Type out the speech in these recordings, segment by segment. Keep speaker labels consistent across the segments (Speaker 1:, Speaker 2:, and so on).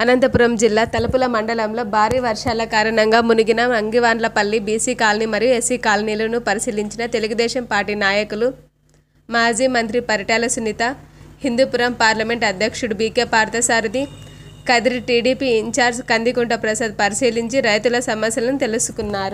Speaker 1: అనంతపురం జిల్లా తలుపుల మండలంలో భారీ వర్షాల కారణంగా మునిగిన అంగివాన్లపల్లి బీసీ కాలనీ మరియు ఎస్సీ కాలనీలను పరిశీలించిన తెలుగుదేశం పార్టీ నాయకులు మాజీ మంత్రి పరిటాల సునీత హిందూపురం పార్లమెంట్ అధ్యక్షుడు BK Parthasarathi Kadiri TDP incharge Kandikunta Prasad పరిశీలించి రైతుల సమస్యలను తెలుసుకున్నారు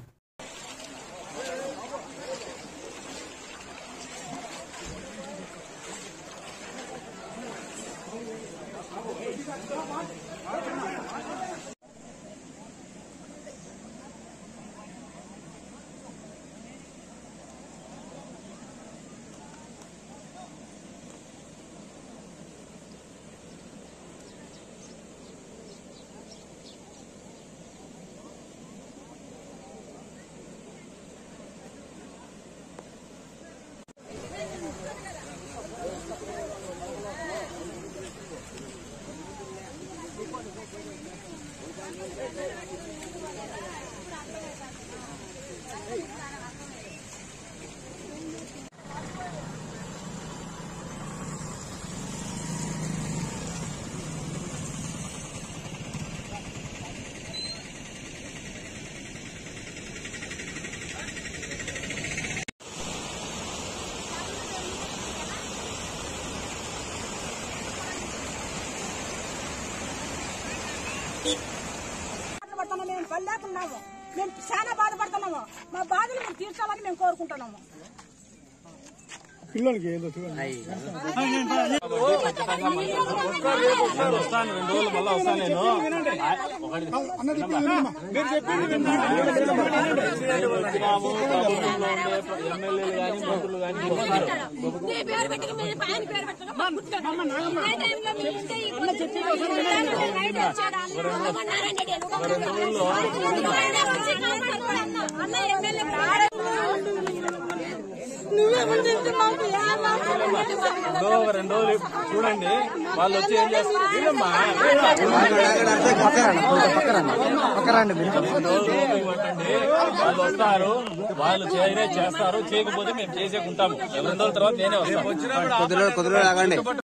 Speaker 2: బాధపడుతున్నాము మేము పల్లెకున్నాము మేము చాలా బాధపడుతున్నాము మా బాధలు మేము తీర్చాలని మేము కోరుకుంటున్నాము
Speaker 3: వస్తాను రెండు రోజులు మళ్ళీ వస్తాను నేను వచ్చినాము ప్రభుత్వంలో ఉండే ఎమ్మెల్యేలు కానీ మంత్రులు కానీ వస్తారు
Speaker 4: నీ పేరు పెట్టుకుని మీ పైన పేరు పెట్టుకుని మా పుట్టుక. ఏ టైంలో మీరు ఉంటే ఈ పొద్దు నైట్ వచ్చాడా? రమ్మన్నారా రెడ్డి? నువ్వే వచ్చి కాపాడు అన్నా. అన్న ఎమ్మెల్యే రాడు. నువ్వే ముందు ఉంటే మాకు ఏ మాకు
Speaker 3: రెండో ఒక రెండు రోజులు చూడండి వాళ్ళు వచ్చి ఏం చేస్తారు వీళ్ళమ్మా, రెండు రోజులు ఓపిక పట్టండి వాళ్ళు వస్తారు వాళ్ళు చేయనే చేస్తారు చేయకపోతే మేము చేసేకుంటాము రెండు రోజుల తర్వాత నేనే వస్తాను
Speaker 5: కొద్దిలో కొద్దిలో ఆగండి